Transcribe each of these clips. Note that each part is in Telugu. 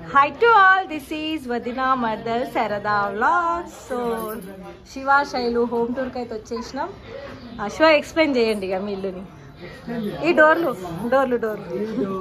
Hi to all this is వదినా mother Sharada vlog so Shiva Shailu home టూర్కి అయితే వచ్చేసినాం ఆ, శివ ఎక్స్ప్లెయిన్ చేయండి ఇక మీ ఇల్లుని ఈ డోర్లు డోర్లు డోర్లు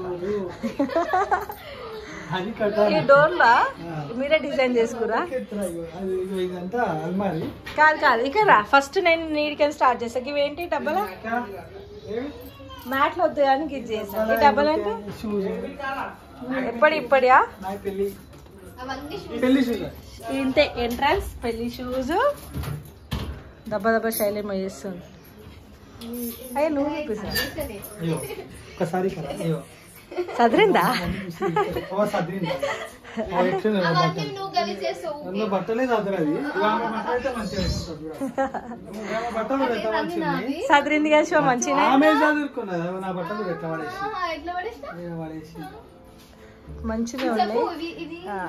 అది ఈ కట్టాలి డోర్లా మీరే డిజైన్ చేసుకురా అది ఇదంతా అల్మారి కాదు కాదు ఇక రా ఫస్ట్ నేను నీడికని స్టార్ట్ చేస్తాను ఇవేంటి డబ్బలా మ్యాట్లు వద్దు కానీ ఇది చేసాను ఈ డబ్బలు అంటే షూస్ ఎప్పటి ఇప్పటియా నా పెళ్లి పెళ్లి షూస్ ఇంతే ఎంట్రన్స్ పెళ్లి షూస్ దెబ్బ దెబ్బ శైలేమో చేస్తుంది అయ్యా నువ్వు చూపిస్తా అయ్యో ఒకసారి కదా అయ్యో చదిరిందా ఓ సదిరింది ఓ ఎట్లుంది నా బట్టలు అందులో బట్టలే చదరది ఆమె బట్టలు అయితే మంచిగా వేసుకుంటాడు చూడు. ఆమె బట్టలు కూడా ఎట్లా మంచిది చదిరింది కదా శివ మంచిగా ఆమె చదువుకున్నది ఆమె నా బట్టలు కూడా ఎట్లా పడేసి నేను పడేసి మంచిగా ఉన్నాయి ఆ.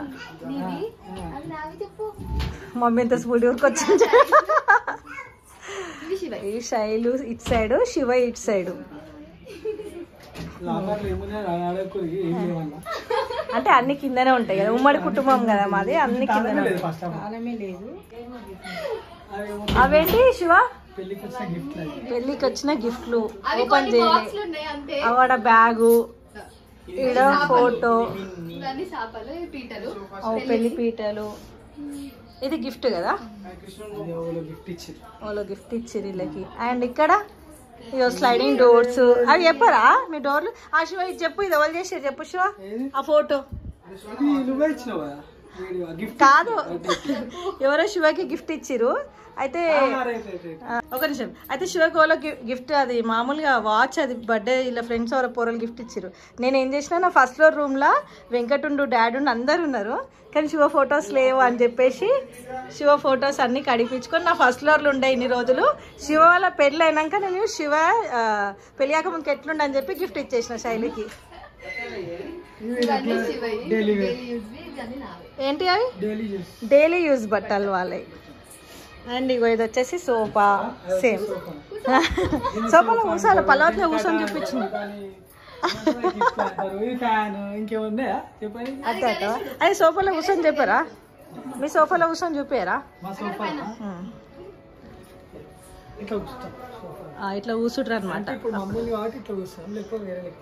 మమ్మీ ఎంత స్కూల్ ఊరికి వచ్చింది ఈ శైలు ఇటు సైడ్ శివ ఇటు సైడ్ లాకర్లు ఏమున్నాయి ఆడకూరి ఏం లేవన్నా అంటే అన్ని కిందనే ఉంటాయి కదా ఉమ్మడి కుటుంబం కదా మాది అన్ని కిందనే తాళమే లేదు ఉంటాయి. ఫస్ట్ ఆఫ్ ఆల్ లేదు అవేమో అవేంటి శివ పెళ్లికి వచ్చిన గిఫ్ట్ అది పెళ్ళికి వచ్చిన గిఫ్ట్లు ఓపెన్ చేయలే అవడ బ్యాగు ఈడ ఫోటో ఓ పెళ్లి పీటలు ఇది గిఫ్ట్ కదా అది ఎవరో గిఫ్ట్ ఇచ్చింది వాళ్ళు గిఫ్ట్ ఇచ్చారు వీళ్ళకి అండ్ ఇక్కడ ఇదో స్లైడింగ్ డోర్స్ అవి చెప్పరా మీ డోర్లు ఆ శివ ఇది చెప్పు ఇది ఎవరు చేసారు చెప్పు శివ ఏది ఆ ఫోటో ఇది నువ్వే ఇచ్చినావు కదా వీడియో గిఫ్ట్ కాదు ఎవరో శివకి గిఫ్ట్ ఇచ్చిరు అయితే ఆ, ఒక నిమిషం అయితే శివకి వాళ్ళ గిఫ్ట్ అది మామూలుగా వాచ్ అది బర్త్డే ఇలా ఫ్రెండ్స్ ఎవరో పోరలు గిఫ్ట్ ఇచ్చారు నేను ఏం చేసిన నా ఫస్ట్ ఫ్లోర్ రూమ్లో వెంకటుండు డాడ్ అందరు ఉన్నారు కానీ శివ ఫొటోస్ లేవు అని చెప్పేసి శివ ఫొటోస్ అన్ని కడిపించుకొని నా ఫస్ట్ ఫ్లోర్లో ఉండే ఇన్ని రోజులు శివ వాళ్ళ పెళ్ళి అయినాక నేను శివ ఆ, పెళ్ళాక ముందుకు ఎట్లుండ అని చెప్పి గిఫ్ట్ ఇచ్చేసిన శైలికి డైలీ వేర్ ఏంటి అవి డైలీ యూస్ డైలీ యూజ్ బట్టలు వాళ్ళవి అండ్ ఇగో ఇది వచ్చేసి సోఫా సేమ్ సోఫాలో కూర్చోాలి పలవట్లో కూర్చొని చూపించింది కానీ గిఫ్ట్ అంటారు ఇది ఫ్యాన్ ఇంకేమున్నాయా చెప్పండి అదే అట్లా అది సోఫాలో కూర్చొని చెప్పారా మీ సోఫాలో కూర్చొని చూపారా మా సోఫా ఇట్లా కూర్చుంటాం సోఫా ఇట్లా కూర్చుంటారు అనమాట ఇప్పుడు మమ్మల్ని కాబట్టి ఇట్లా కూర్చున్నాం లేకపోతే వేరే లెక్క.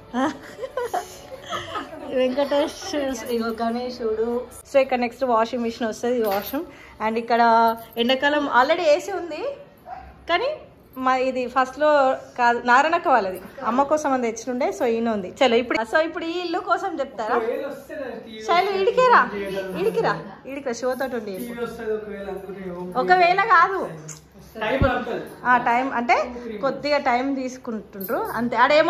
వెంకటేష్ ఇగో గణేశుడు సో ఇక్కడ నెక్స్ట్ వాషింగ్ మిషన్ వస్తుంది వాషింగ్ అండ్ ఇక్కడ ఎండాకాలం ఆల్రెడీ ఏసీ ఉంది కానీ మా ఇది ఫస్ట్ లో కాదు నారాయణక్క వాళ్ళది అమ్మ కోసం అని తెచ్చినుండే సో ఈయన ఉంది చలో ఇప్పుడు సో ఇప్పుడు ఈ ఇల్లు కోసం చెప్తారా ఒకవేళ వస్తే టీవీ శైలు ఇడికేరా ఇడికిరా ఇడికిరా షోతో ఉండి టీవీ వస్తుంది ఒకవేళ అనుకుంటే home ఒకవేళ కాదు టైం పడుతుంది ఆ టైం అంటే కొద్దిగా టైం తీసుకుంటుండ్రు అంతే ఆడేమో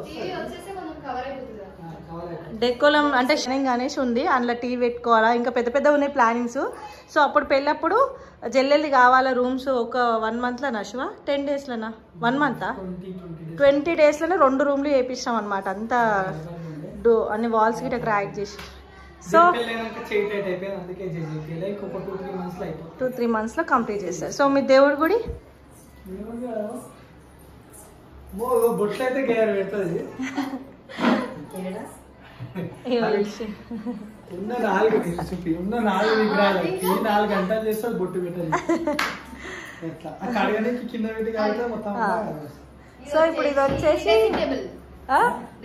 డెకోలం అంటే షనింగ్ అనేసి ఉంది అందులో టీ పెట్టుకోవాలా ఇంకా పెద్ద పెద్ద ఉన్నాయి ప్లానింగ్స్ సో అప్పుడు పెళ్ళప్పుడు జల్లెల్లి కావాలా రూమ్స్ ఒక వన్ మంత్లో నశువా టెన్ డేస్లోనా వన్ మంతా ట్వంటీ ట్వంటీ ట్వంటీ డేస్లోనే రెండు రూమ్లు వేపిస్తాం అనమాట అంతా డో అన్ని వాల్స్ గిట్ట క్రాక్ చేసి సో పెళ్ళైనాక చేయి టైట్ అయిపోయింది అందుకే చేసి లైక్ ఒక టూ త్రీ మంత్స్ లో అయిపోతుంది టూ త్రీ మంత్స్లో కంప్లీట్ చేస్తారు సో మీ దేవుడి గుడి మో బొట్లు అయితే గేర్ పెడుతుంది ఉన్న నాలుగు చూపి ఉన్న నాలుగు విగ్రహాలకి నాలుగు గంటలు చేస్తే అది బొట్టు పెట్టాలి ఎట్లా ఆ కడగడానికి కింద పెట్టి కలిగితే మొత్తం ఆ. సో ఇప్పుడు ఇది వచ్చేసి ఆ?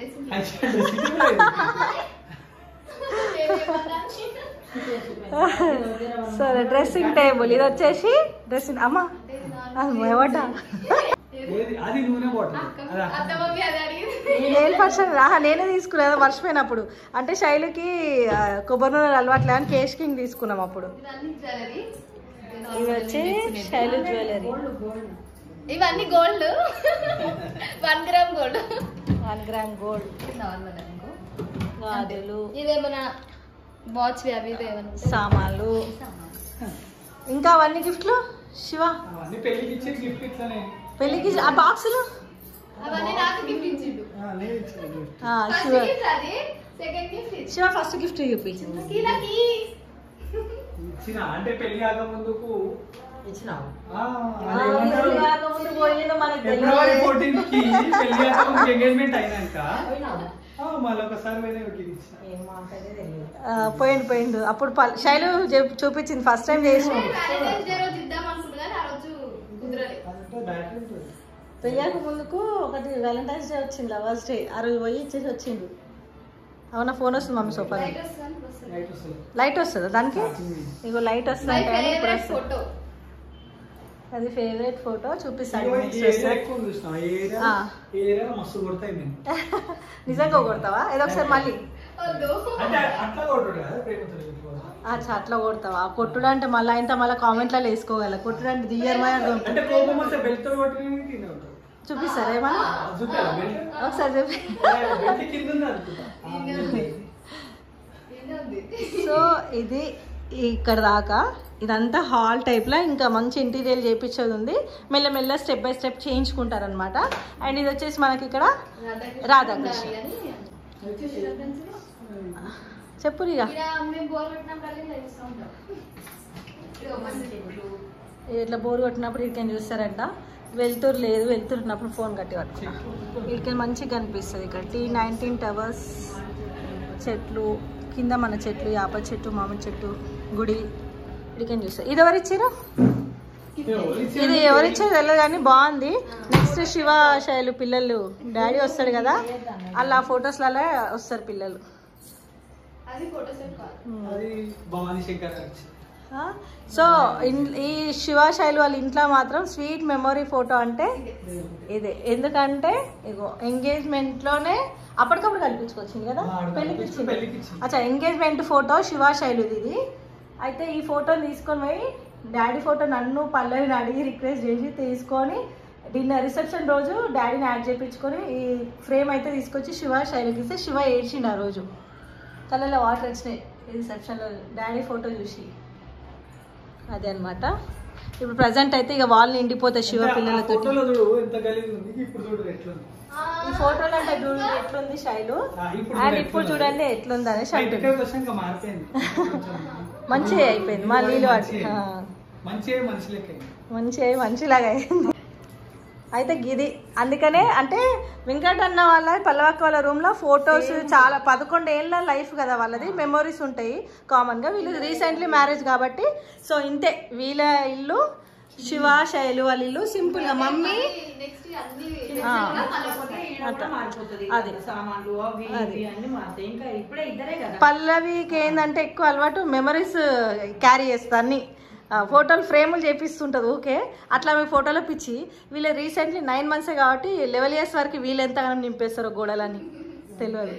సరే డ్రెస్సింగ్ టేబుల్ ఇది వచ్చేసి డ్రెస్సింగ్ అమ్మా ఏవట అది నూనె బాటిల్ అది అక్కడ. నేను ఫస్ట్ ఆహా నేనే తీసుకున్నాను మర్చిపోయినప్పుడు అంటే శైలికి ఆ, కొబ్బరి నూనె అలవాట్లే అని కేష్ కింగ్ తీసుకున్నాం అప్పుడు ఇది వచ్చి శైలు జ్యువెలరీ ఇవన్నీ gold one gram gold one gram gold normal అనుకో గాజులు ఇవేమన్నా వాచ్ అవి ఇవి ఏమన్నా సామాన్లు ఇంకా అవన్నీ గిఫ్ట్లు శివ అవన్నీ పెళ్లికి ఇచ్చే గిఫ్ట్ ఇట్లానే పెళ్ళికి ఆ బాక్సులు అవన్నీ నాకు గిఫ్ట్ ఇచ్చిండు ఆ, నేను ఇచ్చిన గిఫ్ట్ ఆ, ఫస్ట్ శివ గిఫ్ట్ అది సెకండ్ గిఫ్ట్ ఇది శివ ఫస్ట్ గిఫ్ట్ చూపి కీలకి ఇచ్చిన అంటే పెళ్లి కాక ముందుకు ఇచ్చినావు ఆ, అది ఏమంటారు? ఫిబ్రవరి ఫోర్టీన్ కి పెళ్లి కాక ముందుకు ఎంగేజ్మెంట్ అయినాక ఆ, మళ్ళీ ఒకసారి పోయినా వీటికి ఇచ్చిన. ఆ, పోయిండు పోయిండు అప్పుడు పల్- శైలు చెప్- చూపించింది ఫస్ట్ టైం చేసి వ్యాలంటైన్స్ డే రోజు ఇద్దాం అనుకుంటు కానీ ఆ రోజు కుదరలేదు అదంటే బ్యాటరీ ఉంటుంది పెళ్ళాక ముందుకు ఒకటి వ్యాలంటైన్స్ డే వచ్చింది లవర్స్ డే ఆ రోజు పోయి ఇచ్చేసి వచ్చిండు అవునా ఫోన్ వస్తుంది మమ్మీ సోఫా లైట్ వస్తుంది వస్తుంది లైట్ వస్తుంది లైట్ వస్తుందా దానికి ఇగో లైట్ వస్తుంది మై అంటే ఇప్పుడు ఫేవరెట్ వస్తుంది. ఫోటో అది ఫేవరెట్ ఫోటో చూపిస్తాను ఇగో ఈ నెక్స్ట్ ఏరియా వస్తుంది ఎక్కువ చూసినాం. ఈ ఏరియా ఆ. ఈ ఏరియా మస్తు కొడతాయి నేను నిజంగా కొడతావా ఏదో ఒకసారి మళ్ళీ వద్దు అంటే అట్లా కొట్టుడు కదా ప్రేమతో ఎక్కువ. అచ్చా అట్లా కొడతావా కొట్టుడు అంటే మళ్ళీ ఆయన మళ్ళీ కామెంట్లలో వేసుకోగల కొట్టుడు అంటే దియ్యర్ అంటే కోపం వస్తే బెల్ట్ కొట్టి తినే ఉంటాడు చూపిస్తారా ఏమన్నా చూస్తారా బెల్ట్ ఒకసారి చూపి బెల్ట్ కింద ఉంది అనుకుంటా ఏంటో ఉంది సో ఇది ఇక్కడ దాకా ఇదంతా హాల్ టైప్లో ఇంకా మంచి ఇంటీరియర్ చేయించేది ఉంది మెల్లమెల్ల స్టెప్ బై స్టెప్ చేయించుకుంటారనమాట అండ్ ఇది వచ్చేసి మనకి ఇక్కడ రాధాకృష్ణ. చెప్పు ఇక ఇక్కడ మేము బోర్ కొట్టినప్పుడు ఇలా చూస్తూ ఉంటాం ఇదిగో మంచి చెట్లు. ఇట్లా బోర్ కొట్టినప్పుడు ఇక్కడికి చూస్తారంట వెళ్తురు లేదు వెళ్తున్నప్పుడు ఫోన్ కట్టి పట్టు ఇక్కడికి మంచిగా కనిపిస్తుంది ఇక్కడ టీ నైన్టీన్ టవర్స్ చెట్లు కింద మన చెట్లు యాప చెట్టు మామిడి చెట్టు గుడి ఇక్కడికి చూస్తారు ఇది ఎవరు ఇచ్చారు ఇది ఎవరు ఇచ్చారు తెలియదు కానీ బాగుంది నెక్స్ట్ శివ శైలు పిల్లలు డాడీ వస్తాడు కదా అలా ఫొటోస్లలో వస్తారు పిల్లలు అది ఫోటో సెట్ కాదు అది భవానీ శంకర్ గారు ఇచ్చింది. ఆ, సో ఇన్- ఈ శివ శైలు వాళ్ళ ఇంట్లో మాత్రం స్వీట్ మెమొరీ ఫోటో అంటే ఇదే ఎందుకంటే ఇగో ఎంగేజ్మెంట్ లోనే అప్పటికప్పుడు కనిపించుకొచ్చింది కదా ఆ, ఆడ పెళ్లికి కనిపించి ఇచ్చింది. పెళ్లికి ఇచ్చింది. అచ్చా ఎంగేజ్మెంట్ ఫోటో శివ శైలుది ఇది అయితే ఈ ఫోటోని తీసుకొని పోయి డాడీ ఫోటో నన్ను పల్లవిని అడిగి రిక్వెస్ట్ చేసి తీసుకొని డిన్నర్ రిసెప్షన్ రోజు డాడీని యాడ్ చేయించుకొని ఈ ఫ్రేమ్ అయితే తీసుకొచ్చి శివ శైలికి ఇస్తే శివ ఏడ్చిండు ఆ రోజు కళ్ళలో వాటర్ వచ్చినాయి రిసెప్షన్లో డాడీ ఫోటో చూసి అదే అన్నమాట ఇప్పుడు ప్రజెంట్ అయితే ఇక వాళ్ళు నిండిపోతాయి శివ అంటే ఆ పిల్లలతో ఫోటోలో చూడు ఎంత గలీజ్ ఉంది ఇప్పుడు చూడు ఎట్లా ఉంది. ఈ ఫోటోలో అంటే చూడు ఎట్లుంది శైలు ఆ, ఇప్పుడు అండ్ చూడు ఇప్పుడు ఎట్లుంది. చూడండి ఎట్లుంది అనేసి బయట అంటుంది ఇక్కడికి వచ్చాక మారిపోయింది మంచిగా అయిపోయింది మా నీళ్ళు వాటి మంచిగా. ఆ. మంచిగా మనిషి లెక్క అయింది. మంచి మంచిలాగా అయింది అయితే గిది అందుకనే అంటే వెంకట్ అన్న వాళ్ళ పల్లవక్క వాళ్ళ రూమ్ లో ఫొటోస్ చాలా పదకొండు ఏళ్ళ లైఫ్ కదా వాళ్ళది మెమొరీస్ ఉంటాయి కామన్ గా వీళ్ళు రీసెంట్లీ మ్యారేజ్ కాబట్టి సో ఇంతే వీళ్ళ ఇల్లు శివ శైలు వాళ్ళ ఇల్లు సింపుల్ గా మమ్మీ నెక్స్ట్ అన్ని ఆ. మళ్ళీ అట్లా. అది సామాన్లు అవి అది. ఇవి అన్ని మారుతాయి ఇంకా ఇప్పుడే ఇద్దరే కదా పల్లవికి ఏంటంటే ఎక్కువ అలవాటు మెమరీస్ క్యారీ చేస్తుంది అన్ని ఆ, ఫోటోలు ఫ్రేములు చేపిస్తుంటుంది ఓకే అట్లా మీ ఫోటోలో పిచ్చి వీళ్ళు రీసెంట్లీ నైన్ మంత్సే కాబట్టి లెవెల్ ఇయర్స్ వరకు వీళ్ళు ఎంతగానో నింపేస్తారు గోడలని తెలియదు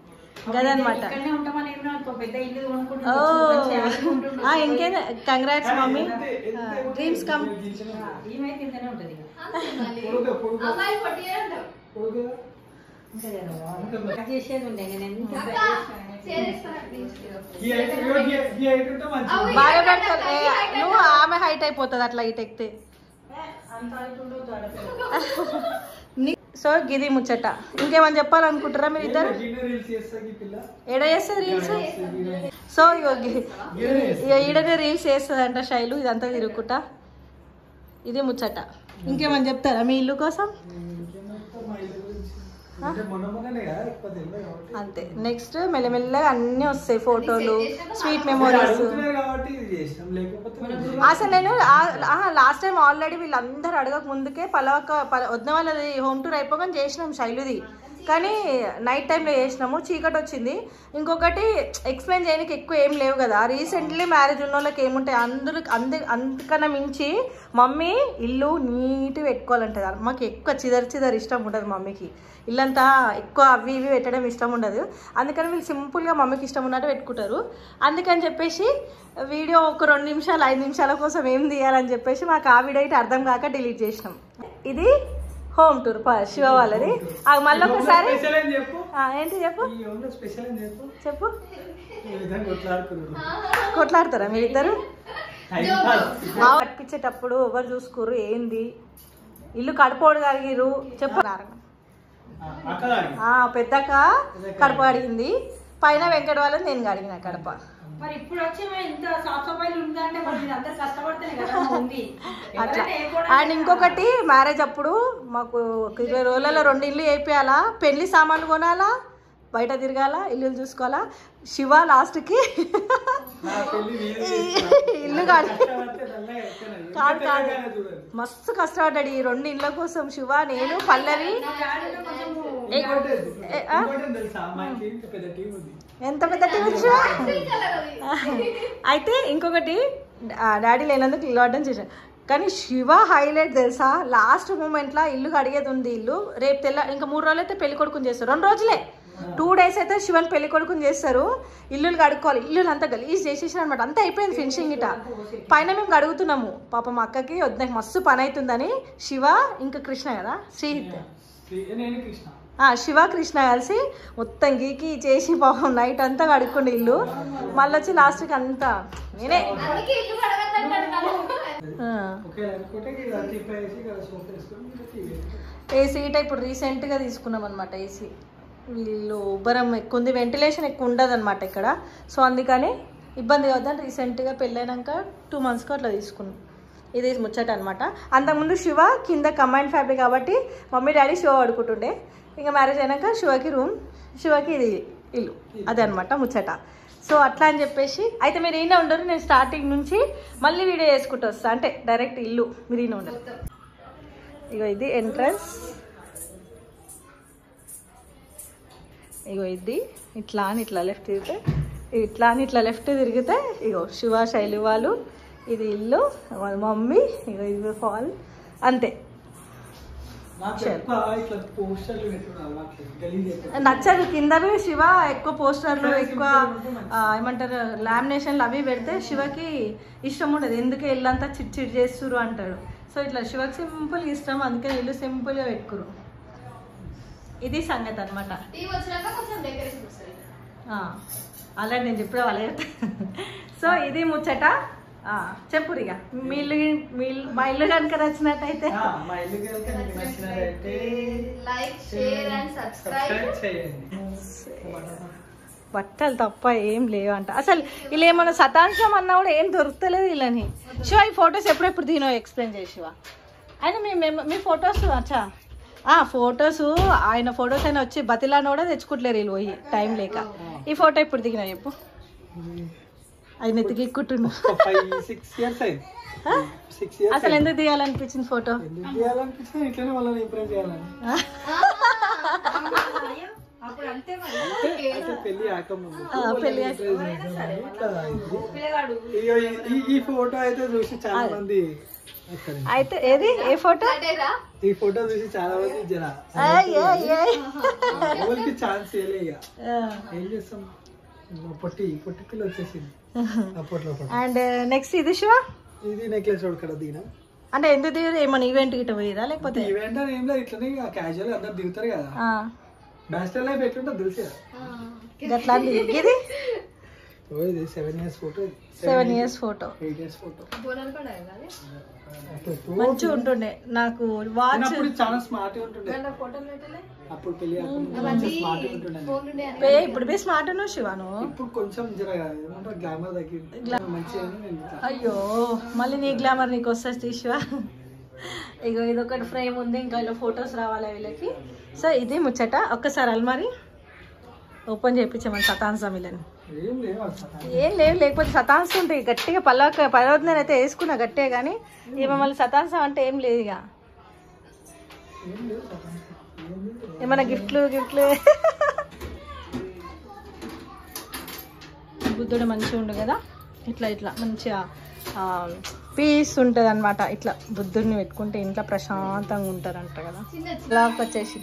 గదనమాట ఇక్కడనే ఉంటామని ఏమో అనుకో, పెద్ద ఇల్లు ఓ కొనుక్కుంటూ మంచిగా ఆడుకుంటుండు. ఆ, ఇంకేం కంగ్రాట్స్ మమ్మీ ఎంత- ఎంత- డ్రీమ్స్ కమ్ ఈమెయితే ఇంతనే ఉంటది ఇక. అంతే మళ్ళీ. పొడుగు, పొడుగు. అమ్మాయి పొట్టి ఉంటాం పొడుగు. ఉంటది కదా. నాకు చేసేది ఉండే నేను ఎంత అక్క చేరేస్తాను ఈ height- ఇగో ఈ- ఈ height ఉంటే మంచిగా అవి- ఉంది. బాగా పెడతారు ఏ, నువ్వు ఆమె హైట్ అయిపోతుంది అట్లా ఇటు ఎక్కితే అంత అవుతుండో ఆడపిల్ల. నీ- సో గిది ముచ్చట ఇంకేమని చెప్పాలనుకుంటారా మీరు ఇద్దరు గిన్నె రీల్స్ చేస్తా ఈ పిల్ల ఎడ చేస్తుంది రీల్స్ గిన్నె సో ఇగో గి- గిన్నె ఇక ఈడనే రీల్స్ చేస్తుందంట శైలు ఇదంతా తిరుగుకుంటా ఇది ముచ్చట ఇంకేమని చెప్తారా మీ ఇల్లు కోసం ఇంకేం చెప్తాం మా ఇల్లు గురించి? అంటే మొన్న మొన్ననే కదా ఎక్కువ తెలియదు కాబట్టి అంతే నెక్స్ట్ మెల్లమెల్లగా అన్నీ వస్తాయి ఫోటోలు స్వీట్ మీరు మెమోరీస్ అడుగుతున్నారు కాబట్టి ఇది చేసినాం లేకపోతే అసలు నేను లాస్ట్ టైం ఆల్రెడీ వీళ్ళందరూ అడగక ముందుకే పలవక పల- వదిన వాళ్ళది హోమ్ టూర్ అయిపోగానే చేసినాం శైలుది కానీ నైట్ టైంలో చేసినాము చీకటి వచ్చింది ఇంకొకటి ఎక్స్ప్లెయిన్ చేయడానికి ఎక్కువ ఏం లేవు కదా రీసెంట్లీ మ్యారేజ్ ఉన్న వాళ్ళకి ఏముంటాయి అందరూ అందు అందుకన్నా మించి మమ్మీ ఇల్లు నీట్గా పెట్టుకోవాలంటది మాకు ఎక్కువ చిదరి చిదరి ఇష్టం ఉండదు మమ్మీకి ఇల్లంతా ఎక్కువ అవి ఇవి పెట్టడం ఇష్టం ఉండదు అందుకని వీళ్ళు సింపుల్గా మమ్మీకి ఇష్టం ఉన్నట్టు పెట్టుకుంటారు అందుకని చెప్పేసి వీడియో ఒక రెండు నిమిషాలు ఐదు నిమిషాల కోసం ఏం తీయాలని చెప్పేసి మాకు ఆ వీడియో అయితే అర్థం కాక డిలీట్ చేసినాం ఇది హోమ్ టూర్ శివ వాళ్ళది ఆ, మళ్ళీ ఒకసారి స్పెషల్ అని చెప్పు ఆ, ఏంటి చెప్పు ఈ ఓన్లో స్పెషల్ అని చెప్పు చెప్పు ఈ విధంగా కొట్లాడుకున్నారు కొట్లాడతారా మీరిద్దరు టైం పాస్ మా కట్టించేటప్పుడు ఎవరు చూసుకోరు ఏంది ఇల్లు కడుపోడు కలిగిరు చెప్పు అక్క దాని ఆ, పెద్దక్క కడప అడిగింది పైన వెంకట వాళ్ళని నేను కడిగిన కడప మరి ఇప్పుడు వచ్చి మేము ఇంత సాఫ్ సఫాయిలు ఉందంటే మరి మీరు అందరు కష్టపడితేనే కదా ఉంది అట్లా ఎవరైనా ఏ కూడా అండ్ ఇంకొకటి మ్యారేజ్ అప్పుడు మాకు ఒక ఇరవై రోజులలో రెండు ఇల్లు వేపియాలా పెళ్లి సామాన్లు కొనాలా బయట తిరగాల ఇల్లు చూసుకోవాలా శివ లాస్ట్కి నా పెళ్లి నేను ఇల్లు కాదు కష్టపడితే నల్లగా ఎక్కలేదు. కాదు కాదు తెల్లగానే చూడండి. మస్తు కష్టపడ్డాడు ఈ రెండు ఇళ్ళ కోసం శివ నేను పల్లవి ఏ- ఇంకోటి ఏ, ఆ? ఇంకోటి ఏం తెలుసా మాకి ఇంత పెద్ద టీం ఉంది ఎంత పెద్ద టీవీ శివ అయితే ఇంకొకటి ఆ, డాడీ లేనందుకు ఇల్లు అడ్డం చేశాను కానీ శివ హైలైట్ తెలుసా లాస్ట్ మూమెంట్లో ఇల్లు అడిగేది ఉంది ఇల్లు రేపు తెల్ల ఇంకా మూడు రోజులు అయితే పెళ్లి కొడుకుని చేస్తారు రెండు రోజులే టూ డేస్ అయితే శివన్ పెళ్లి కొడుకుని చేస్తారు ఇల్లులు కడుక్కోవాలి ఇల్లులు అంతా గలీజ్ చేసేసారు అనమాట అంతా అయిపోయింది ఫినిషింగ్ ఇట పైన మేము కడుగుతున్నాము పాపం మా అక్కకి వద్దు నాకు మస్తు పని అవుతుందని శివ ఇంకా కృష్ణ కదా శ్రీహిత్ శ్రీ- నేను కృష్ణ ఆ, శివ కృష్ణ కలిసి మొత్తం గీకి చేసి పాపం నైట్ అంతా కడుక్కుండి ఇల్లు మళ్ళీ వచ్చి లాస్ట్కి అంతా నేనే అందుకే ఇల్లు కడగద్దంటాడు కదా. ఆ. ఒకే అనుకుంటే ఇలా టిప్ వేసి ఇక్కడ సోఫా వేసుకొని ఇలా టీవీ వేసుకొని. ఏసీ ఇట ఇప్పుడు రీసెంట్గా తీసుకున్నాం అనమాట ఏసీ వీళ్ళు ఉబ్బరం ఎక్కువ ఉంది వెంటిలేషన్ ఎక్కువ ఉండదు అనమాట ఇక్కడ సో అందుకని ఇబ్బంది అవుతుందని రీసెంట్గా పెళ్ళైనాక టూ మంత్స్కి అట్లా తీసుకున్నాం ఇది ముచ్చట అనమాట అంతకుముందు శివ కింద కంబైన్ ఫ్యామిలీ కాబట్టి మమ్మీ డాడీ శివ పడుకుంటుండే ఇంకా మ్యారేజ్ అయినాక శివకి రూమ్ శివకి ఇది ఇల్లు అదే అనమాట ముచ్చట సో అట్లా అని చెప్పేసి అయితే మీరు ఈయన ఉండరు నేను స్టార్టింగ్ నుంచి మళ్ళీ వీడియో చేసుకుంటూ వస్తా అంటే డైరెక్ట్ ఇల్లు మీరు ఈయన ఉండరు ఇగో ఇది ఎంట్రన్స్ ఇగో ఇది ఇట్లా అని ఇట్లా లెఫ్ట్ తిరిగితే ఇట్లా అని ఇట్లా లెఫ్ట్ తిరిగితే ఇగో శివ శైలి వాళ్ళు ఇది ఇల్లు వాళ్ళ మమ్మీ ఇగో ఇది ఫాల్ అంతే నాకు ఎక్కువ ఇట్లా పోస్టర్లు పెట్టడం అలవాటు గలీజ్ అయిపోతుంది. నచ్చదు కిందవి శివ ఎక్కువ పోస్టర్లు ఎక్కువ ఆ, ఏమంటారు లామినేషన్లు అవి పెడితే శివకి ఇష్టం ఉండదు ఎందుకు ఇల్లంతా చిట్ చిట్ చేస్తురు అంటాడు సో ఇట్లా శివకి సింపుల్ ఇష్టం అందుకే ఇల్లు సింపుల్గా పెట్టుకురు ఇది సంగతి అనమాట టీ వచ్చినాక కొంచెం డెకరేషన్ వస్తుంది అలాగే నేను చెప్పే వాళ్ళే సో ఇది ముచ్చట ఆ, చెప్పురు ఇక మీ ఇల్లు మీ ఇల్లు- మా ఇల్లు కనుక నచ్చినట్టయితే ఆ, మా ఇల్లు కనుక మీకు నచ్చినట్లయితే like share and subscribe subscribe చేయండి బట్టలు తప్ప ఏం లేవంట అసలు ఇలా ఏమన్నా శతాంశం అన్నా కూడా ఏం దొరుకుతలేదు వీళ్ళని శివ ఈ ఫొటోస్ ఎప్పుడెప్పుడు దీనో ఎక్స్ప్లెయిన్ చేసి శివ ఆయన మీ మెమ- మీ ఫొటోస్ అచ్చా ఆ ఫొటోస్ ఆయన ఫొటోస్ అయినా వచ్చి బతిలాన కూడా తెచ్చుకుంటలేరు వీళ్ళు పోయి టైం లేక ఈ ఫోటో ఎప్పుడు దిగినా చెప్పు ఆయన ఎత్తికిక్కుంటుండు ఫైవ్ సిక్స్ ఇయర్స్ అయింది సిక్స్ ఇయర్స్ అసలు ఎందుకు దిగాలనిపించింది ఫోటో ఎందుకు చేయాలనిపిస్తుంది ఇట్లనే వాళ్ళని ఇంప్రెస్ చేయాలని అప్పుడు అంతే మరి అంటే అంటే పెళ్లి ఆకముందు ఆ, పెళ్లి impress చేద్దామని ఇట్లా అయింది. పిల్లగాడు ఇగో ఈ- ఈ- ఈ ఫోటో అయితే చూసి చాలా మంది ఎక్కడ అయితే ఏది ఏ ఫోటో అదేరా ఈ ఫోటో చూసి చాలా మంది జర ఏయ్, ఏయ్, ఏయ్. ఎవరికి ఛాన్స్ ఇవ్వలే ఇక ఆ. ఏం చేస్తాం ఇంకా పొట్టి పొట్టి పిల్ల వచ్చేసింది అప్పట్లో పొట్టి. అండ్ నెక్స్ట్ ఇది శివ ఇది నెక్లెస్ ఇక్కడ దీన అంటే ఎందుకు దిగదు ఏమన్నా ఈవెంట్ గిట్ట పోయేదా లేకపోతే ఈవెంట్ అని ఏం లేదు ఇట్లనే క్యాజువల్ అందరు దిగుతారు కదా ఆ, బ్యాస్టర్ లైఫ్ ఎట్లుంటుంది తెలుసు కదా గట్లా అంది. ఇది ఓ ఇది seven years photo seven years photo eight years photo Bonalu పండుగ కదా మంచిగా ఉంటుండే నాకు వాచ్ అప్పుడు చాలా స్మార్ట్ ఉంటుండే ఫోటోలు పెట్టలే అప్పుడు పెళ్లి కాకముందు మంచిగా స్మార్ట్ ఉంటుండే ఫోన్ ఉండే పే ఇప్పుడు బే స్మార్ట్ ఉన్నావు శివాను ఇప్పుడు కొంచెం జర ఏమంటారు గ్లామర్ తగ్గింది మంచిగా ఉంది, నేను ఇట్లా. అయ్యో మళ్ళీ నీ గ్లామర్ నీకు వస్తుంది శివ ఇగో ఇది ఒకటి ఫ్రేమ్ ఉంది ఇంకా ఇలా ఫొటోస్ రావాలి వీళ్ళకి సో ఇది ముచ్చట ఒక్కసారి అల్మారి ఓపెన్ చేయించామని శతాంశం వీళ్ళని ఏం లేవు అసలు ఏం లేవు లేకపోతే శతాంశం ఉంటాయి గట్టిగా పల్లక పర్వతం అయితే వేసుకున్నా గట్టిగా కానీ ఈమె మళ్ళీ శతాంశం అంటే ఏం లేదు ఇక ఏం లేవు అసలు. ఏం లేవు. ఏమైనా గిఫ్ట్లు గిఫ్ట్లు బుద్ధుడు మంచిగా ఉండు కదా ఇట్లా ఇట్లా మంచిగా పీస్ ఉంటుంది అనమాట ఇట్లా బుద్ధుడిని పెట్టుకుంటే ఇంట్లో ప్రశాంతంగా ఉంటారంట కదా చిన్న బ్లాక్ వచ్చేసి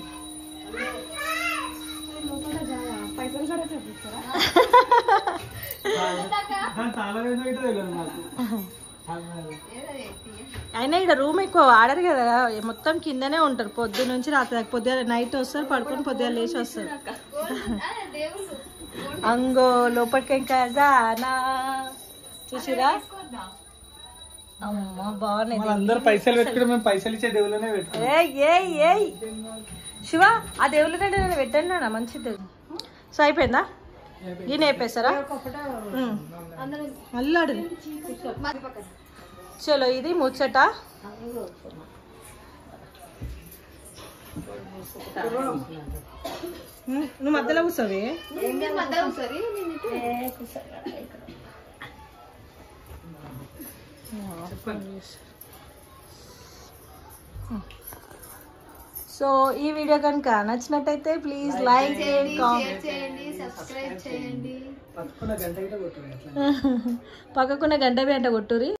దాని చాలా వేదో ఇటో తెలియదు నాకు చాలా అయినా ఇక్కడ రూమ్ ఎక్కువ వాడరు కదా మొత్తం కిందనే ఉంటారు పొద్దు నుంచి రాత్రి దాకా పొద్దున నైట్ వస్తారు పడుకొని పొద్దున లేచి వస్తారు దేవుళ్ళు అంగో లోపలికి ఇంకా జానా చూసిరా అమ్మ బాగున్నాయి అందరు పైసలు పెట్టుకుంటే మేము పైసలు ఇచ్చే దేవుళ్ళనే పెట్టుకుంటాం ఏయ్ ఏయ్ ఏయ్ శివ ఆ దేవుళ్ళ కంటే నేను పెట్టండి అన్న మంచిది సో అయిపోయిందా ఈయన అయిపోయేస్తారా ఉమ్. అల్లాడు చలో ఇది ముచ్చట ఉమ్, నువ్వు మధ్యలో కూర్చోవి సో ఈ వీడియో కనుక నచ్చినట్టయితే ప్లీజ్ లైక్ కామెంట్ చేయండి సబ్స్క్రైబ్ చేయండి పట్టుకున్న గంట గిట్ట కొట్టుడు ఎట్లా పక్కకున్న గంట వెంట కొట్టురి